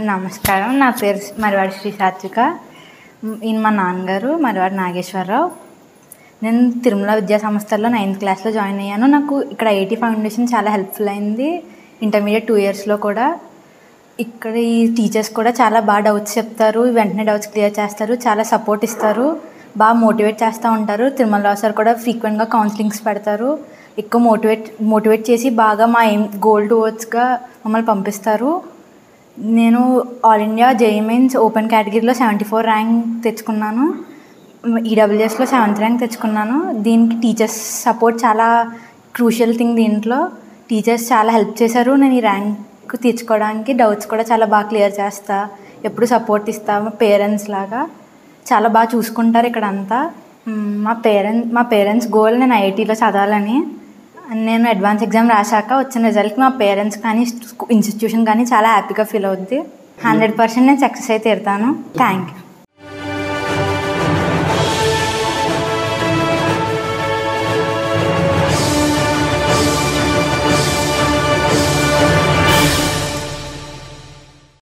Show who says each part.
Speaker 1: నమస్కారం నా పేరు మరివాడి శ్రీ సాత్విక మ్, ఈయన మా నాన్నగారు మరివాడి నాగేశ్వరరావు నేను తిరుమల విద్యా సంస్థల్లో నైన్త్ క్లాస్లో జాయిన్ అయ్యాను నాకు ఇక్కడ ఐఐటి ఫౌండేషన్ చాలా హెల్ప్ఫుల్ అయింది ఇంటర్మీడియట్ టూ ఇయర్స్లో కూడా ఇక్కడ ఈ టీచర్స్ కూడా చాలా బాగా డౌట్స్ చెప్తారు వెంటనే డౌట్స్ క్లియర్ చేస్తారు చాలా సపోర్ట్ ఇస్తారు బాగా మోటివేట్ చేస్తూ ఉంటారు తిరుమలరావు సార్ కూడా ఫ్రీక్వెంట్గా కౌన్సిలింగ్స్ పెడతారు ఎక్కువ మోటివేట్ మోటివేట్ చేసి బాగా మా ఎయిమ్ గోల్ టువర్డ్స్గా మమ్మల్ని పంపిస్తారు నేను all India JEE mains open కేటగిరీలో సెవెంటీ ఫోర్ ర్యాంక్ తెచ్చుకున్నాను ఈడబ్ల్యూఎస్లో సెవెంత్ ర్యాంక్ తెచ్చుకున్నాను దీనికి టీచర్స్ సపోర్ట్ చాలా క్రూషియల్ థింగ్ దీంట్లో టీచర్స్ చాలా హెల్ప్ చేశారు నేను ఈ ర్యాంక్ తెచ్చుకోవడానికి డౌట్స్ కూడా చాలా బాగా క్లియర్ చేస్తా ఎప్పుడు సపోర్ట్ ఇస్తా మా పేరెంట్స్ లాగా చాలా బాగా చూసుకుంటారు ఇక్కడ అంతా మ్, మా పేరెంట్ మా పేరెంట్స్ గోల్ నేను ఐఐటీలో చదవాలని నేను అడ్వాన్స్ ఎగ్జామ్ రాశాక వచ్చిన రిజల్ట్కి మా పేరెంట్స్ కానీ ఇన్స్టిట్యూషన్ కానీ చాలా హ్యాపీగా ఫీల్ అవుద్ది హండ్రెడ్ పర్సెంట్ నేను సక్సెస్ అయితే తీరుతాను థ్యాంక్ యూ